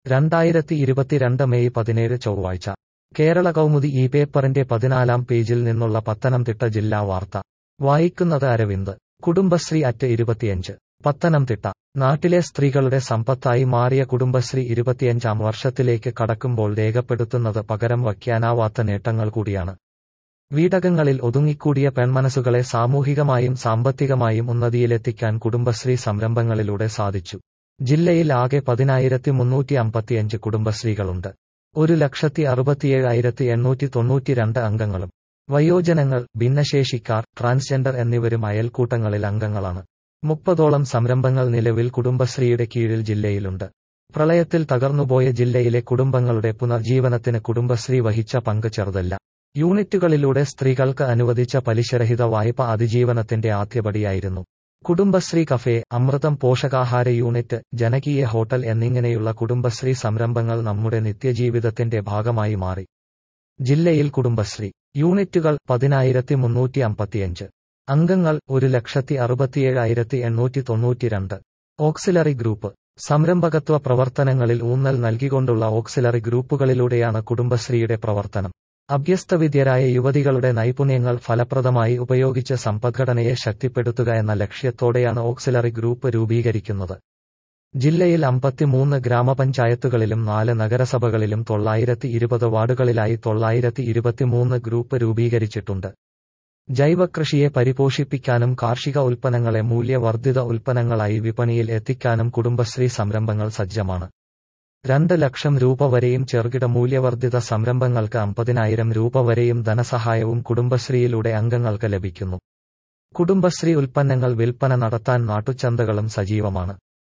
രണ്ടായിരത്തി ഇരുപത്തിരണ്ട് മെയ് പതിനേഴ് ചൊവ്വാഴ്ച കേരള കൗമുദി ഈ പേപ്പറിന്റെ പതിനാലാം പേജിൽ നിന്നുള്ള പത്തനംതിട്ട ജില്ലാ വാർത്ത വായിക്കുന്നത് അരവിന്ദ് കുടുംബശ്രീ അറ്റ് ഇരുപത്തിയഞ്ച് പത്തനംതിട്ട നാട്ടിലെ സ്ത്രീകളുടെ സമ്പത്തായി മാറിയ കുടുംബശ്രീ ഇരുപത്തിയഞ്ചാം വർഷത്തിലേക്ക് കടക്കുമ്പോൾ രേഖപ്പെടുത്തുന്നത് പകരം വയ്ക്കാനാവാത്ത നേട്ടങ്ങൾ കൂടിയാണ് വീടകങ്ങളിൽ ഒതുങ്ങിക്കൂടിയ പെൺമനസ്സുകളെ സാമൂഹികമായും സാമ്പത്തികമായും ഉന്നതിയിലെത്തിക്കാൻ കുടുംബശ്രീ സംരംഭങ്ങളിലൂടെ സാധിച്ചു ജില്ലയിൽ ആകെ പതിനായിരത്തി മുന്നൂറ്റി അമ്പത്തിയഞ്ച് കുടുംബശ്രീകളുണ്ട് ഒരു ലക്ഷത്തി അറുപത്തിയേഴായിരത്തി എണ്ണൂറ്റി തൊണ്ണൂറ്റിരണ്ട് അംഗങ്ങളും വയോജനങ്ങൾ ഭിന്നശേഷിക്കാർ ട്രാൻസ്ജെൻഡർ എന്നിവരും അയൽക്കൂട്ടങ്ങളിൽ അംഗങ്ങളാണ് മുപ്പതോളം സംരംഭങ്ങൾ നിലവിൽ കുടുംബശ്രീയുടെ കീഴിൽ ജില്ലയിലുണ്ട് പ്രളയത്തിൽ തകർന്നുപോയ ജില്ലയിലെ കുടുംബങ്ങളുടെ പുനർജീവനത്തിന് കുടുംബശ്രീ വഹിച്ച പങ്ക് ചെറുതല്ല യൂണിറ്റുകളിലൂടെ സ്ത്രീകൾക്ക് അനുവദിച്ച പലിശരഹിത വായ്പ അതിജീവനത്തിന്റെ ആദ്യപടിയായിരുന്നു കുടുംബശ്രീ കഫേ അമൃതം പോഷകാഹാര യൂണിറ്റ് ജനകീയ ഹോട്ടൽ എന്നിങ്ങനെയുള്ള കുടുംബശ്രീ സംരംഭങ്ങൾ നമ്മുടെ നിത്യജീവിതത്തിന്റെ ഭാഗമായി മാറി ജില്ലയിൽ കുടുംബശ്രീ യൂണിറ്റുകൾ പതിനായിരത്തി മുന്നൂറ്റി അമ്പത്തിയഞ്ച് അംഗങ്ങൾ ഒരു ലക്ഷത്തി അറുപത്തിയേഴായിരത്തി എണ്ണൂറ്റി തൊണ്ണൂറ്റിരണ്ട് ഓക്സിലറി ഗ്രൂപ്പ് സംരംഭകത്വ പ്രവർത്തനങ്ങളിൽ ഊന്നൽ നൽകിക്കൊണ്ടുള്ള ഓക്സിലറി ഗ്രൂപ്പുകളിലൂടെയാണ് കുടുംബശ്രീയുടെ പ്രവർത്തനം അഭ്യസ്തവിദ്യരായ യുവതികളുടെ നൈപുണ്യങ്ങൾ ഫലപ്രദമായി ഉപയോഗിച്ച് സമ്പദ്ഘടനയെ ശക്തിപ്പെടുത്തുക എന്ന ലക്ഷ്യത്തോടെയാണ് ഓക്സിലറി ഗ്രൂപ്പ് രൂപീകരിക്കുന്നത് ജില്ലയിൽ അമ്പത്തിമൂന്ന് ഗ്രാമപഞ്ചായത്തുകളിലും നാല് നഗരസഭകളിലും തൊള്ളായിരത്തി ഇരുപത് വാർഡുകളിലായി തൊള്ളായിരത്തി ഇരുപത്തിമൂന്ന് ഗ്രൂപ്പ് രൂപീകരിച്ചിട്ടുണ്ട് ജൈവകൃഷിയെ പരിപോഷിപ്പിക്കാനും കാർഷിക ഉൽപ്പന്നങ്ങളെ മൂല്യവർദ്ധിത ഉൽപ്പന്നങ്ങളായി വിപണിയിൽ എത്തിക്കാനും കുടുംബശ്രീ സംരംഭങ്ങൾ സജ്ജമാണ് രണ്ട് ലക്ഷം രൂപ വരെയും ചെറുകിട മൂല്യവർദ്ധിത സംരംഭങ്ങൾക്ക് അമ്പതിനായിരം രൂപ വരെയും ധനസഹായവും കുടുംബശ്രീയിലൂടെ അംഗങ്ങൾക്ക് ലഭിക്കുന്നു കുടുംബശ്രീ ഉൽപ്പന്നങ്ങൾ വിൽപ്പന നടത്താൻ നാട്ടുചന്തകളും സജീവമാണ്